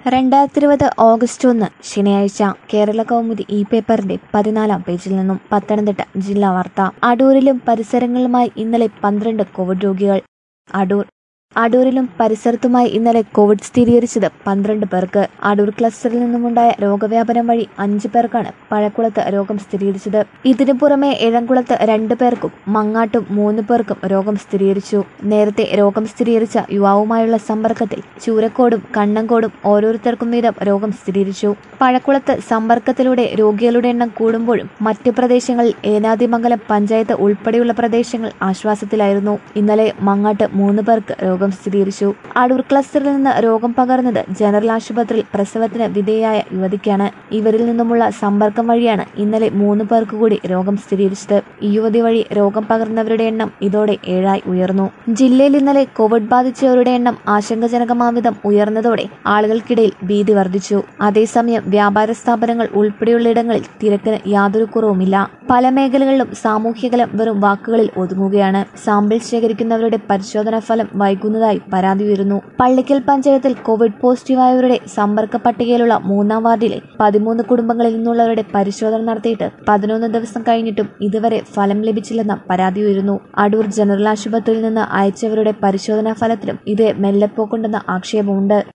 രണ്ടായിരത്തി ഇരുപത് ഓഗസ്റ്റ് ഒന്ന് ശനിയാഴ്ച കേരള കൗമുദി ഈ പേപ്പറിന്റെ പതിനാലാം പേജിൽ നിന്നും പത്തനംതിട്ട ജില്ലാ വാർത്ത അടൂരിലും പരിസരങ്ങളിലുമായി ഇന്നലെ പന്ത്രണ്ട് കോവിഡ് രോഗികൾ അടൂർ അടൂരിലും പരിസരത്തുമായി ഇന്നലെ കോവിഡ് സ്ഥിരീകരിച്ചത് പന്ത്രണ്ട് പേർക്ക് അടൂർ ക്ലസ്റ്ററിൽ നിന്നുമുണ്ടായ രോഗവ്യാപനം വഴി അഞ്ച് പേർക്കാണ് പഴക്കുളത്ത് രോഗം സ്ഥിരീകരിച്ചത് ഇതിനു പുറമെ എഴംകുളത്ത് രണ്ടു പേർക്കും മങ്ങാട്ടും മൂന്ന് പേർക്കും രോഗം സ്ഥിരീകരിച്ചു നേരത്തെ രോഗം സ്ഥിരീകരിച്ച യുവാവുമായുള്ള സമ്പർക്കത്തിൽ ചൂരക്കോടും കണ്ണങ്കോടും ഓരോരുത്തർക്കും വീതം രോഗം സ്ഥിരീകരിച്ചു പഴക്കുളത്ത് സമ്പർക്കത്തിലൂടെ രോഗികളുടെ എണ്ണം കൂടുമ്പോഴും മറ്റ് പ്രദേശങ്ങളിൽ ഏനാദിമംഗലം പഞ്ചായത്ത് ഉൾപ്പെടെയുള്ള പ്രദേശങ്ങൾ ആശ്വാസത്തിലായിരുന്നു ഇന്നലെ മങ്ങാട്ട് മൂന്ന് പേർക്ക് രോഗം സ്ഥിരീകരിച്ചു അടൂർ ക്ലസ്റ്ററിൽ നിന്ന് രോഗം പകർന്നത് ജനറൽ ആശുപത്രിയിൽ പ്രസവത്തിന് വിധേയായ യുവതിക്കാണ് ഇവരിൽ നിന്നുമുള്ള സമ്പർക്കം വഴിയാണ് ഇന്നലെ മൂന്ന് പേർക്ക് കൂടി രോഗം സ്ഥിരീകരിച്ചത് ഈ യുവതി വഴി രോഗം പകർന്നവരുടെ എണ്ണം ഇതോടെ ഏഴായി ഉയർന്നു ജില്ലയിൽ ഇന്നലെ കോവിഡ് ബാധിച്ചവരുടെ എണ്ണം ആശങ്കജനകമാവിധം ഉയർന്നതോടെ ആളുകൾക്കിടയിൽ ഭീതി വർദ്ധിച്ചു അതേസമയം വ്യാപാര സ്ഥാപനങ്ങൾ ഉൾപ്പെടെയുള്ള ഇടങ്ങളിൽ തിരക്കിന് യാതൊരു കുറവുമില്ല പല മേഖലകളിലും സാമൂഹ്യകലം വെറും വാക്കുകളിൽ ഒതുങ്ങുകയാണ് സാമ്പിൾ ശേഖരിക്കുന്നവരുടെ പരിശോധനാ ഫലം വൈകുന്നതായി പരാതി ഉയരുന്നു പള്ളിക്കൽ പഞ്ചായത്തിൽ കോവിഡ് പോസിറ്റീവായവരുടെ സമ്പർക്ക പട്ടികയിലുള്ള മൂന്നാം വാർഡിലെ പതിമൂന്ന് കുടുംബങ്ങളിൽ നിന്നുള്ളവരുടെ പരിശോധന നടത്തിയിട്ട് പതിനൊന്ന് ദിവസം കഴിഞ്ഞിട്ടും ഇതുവരെ ഫലം ലഭിച്ചില്ലെന്ന പരാതി ഉയരുന്നു അടൂർ ജനറൽ ആശുപത്രിയിൽ നിന്ന് അയച്ചവരുടെ പരിശോധനാ ഫലത്തിലും ഇതേ മെല്ലെപ്പോക്കുണ്ടെന്ന ആക്ഷേപമുണ്ട്